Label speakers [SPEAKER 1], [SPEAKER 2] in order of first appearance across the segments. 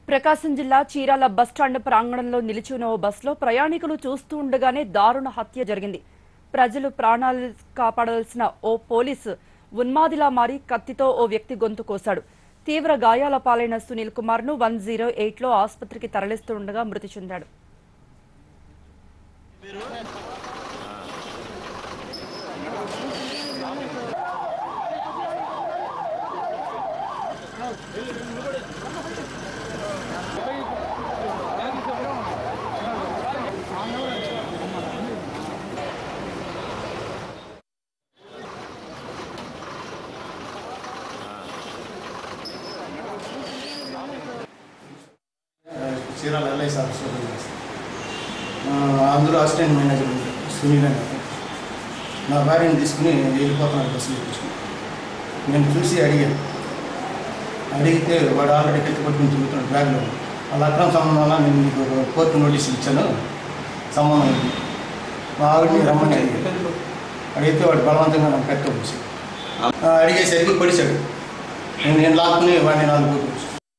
[SPEAKER 1] ప్రకాశం జిల్లా చీరాల బస్టాండ్ ప్రాంగణంలో నిలిచి ఉన్న ఓ బస్సులో ప్రయాణికులు చూస్తూ ఉండగానే దారుణ హత్య జరిగింది ప్రజలు ప్రాణాలు కాపాడాల్సిన ఓ పోలీసు ఉన్మాదిలా మారి కత్తితో ఓ వ్యక్తి గొంతు కోశాడు తీవ్ర గాయాల పాలైన సునీల్ కుమార్ ను వన్ జీరో ఎయిట్ లో ఆసుపత్రికి తరలిస్తూ ఉండగా మృతి చెందాడు
[SPEAKER 2] చీరాల ఎల్ఐసి ఆఫీస్లో పనిచేస్తాను అందులో అసిస్టెంట్ మేనేజర్ ఉంది, సునీల్ అని అతను. నా భార్యను తీసుకుని వెళ్ళిపోతున్నాను బస్సులో కూర్చుని నేను చూసి అడిగాను అడిగితే వాడు ఆల్రెడీ కత్తి పట్టుకుని తిరుగుతున్నాడు బ్యాగ్లో వాళ్ళ అక్రమ సంబంధం వల్ల నేను మీకు కోర్టు నోటీస్ ఇచ్చాను సంబంధం ఉంది మా ఆవిడని రమ్మని అడిగాను అడిగితే వాడు బలవంతంగా నాకు కత్తి వచ్చి అడిగేసరికి పొడిచాడు నేను నేను లాక్కుని వాడిని నాలుగు పోటీ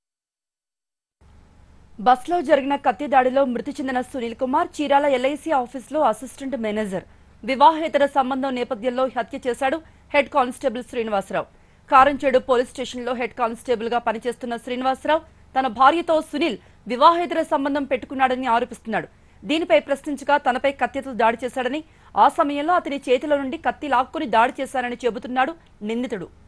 [SPEAKER 1] బస్సులో జరిగిన కత్తి దాడిలో మృతి చెందిన సునీల్ కుమార్ చీరాల ఎల్ఐసి ఆఫీసులో అసిస్టెంట్ మేనేజర్ వివాహేతర సంబంధం నేపథ్యంలో హత్య చేశాడు head constable Srinivasarao Karamchedu police స్టేషన్లో హెడ్ కానిస్టేబుల్ గా పనిచేస్తున్న శ్రీనివాసరావు తన భార్యతో సునీల్ వివాహేతర సంబంధం పెట్టుకున్నాడని ఆరోపిస్తున్నాడు దీనిపై ప్రశ్నించగా తనపై కత్తితో దాడి చేశాడని ఆ సమయంలో అతని చేతిలో నుండి కత్తి లాక్కుని దాడి చేశారని చెబుతున్నాడు నిందితుడు